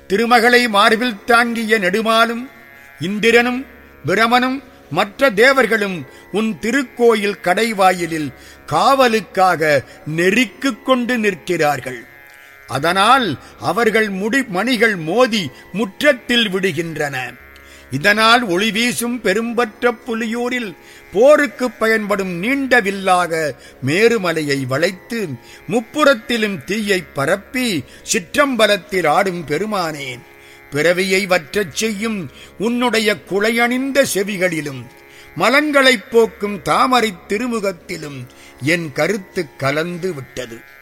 திருமகளை மார்பில் தாங்கிய நெடுமாலும் இந்திரனும் பிரமனும் மற்ற தேவர்களும் உன் திருக்கோயில் கடைவாயிலில் காவலுக்காக நெருக்கிக் கொண்டு நிற்கிறார்கள் அதனால் அவர்கள் முடி மணிகள் மோதி முற்றத்தில் விடுகின்றன இதனால் ஒளி வீசும் பெரும்பற்ற புலியூரில் போருக்கு பயன்படும் நீண்ட வில்லாக மேருமலையை வளைத்து முப்புறத்திலும் தீயை பரப்பி சிற்றம்பலத்தில் ஆடும் பெருமானேன் பிறவியை வற்றச் செய்யும் உன்னுடைய குளையணிந்த செவிகளிலும் மலங்களைப் போக்கும் தாமரைத் திருமுகத்திலும் என் கருத்து கலந்து விட்டது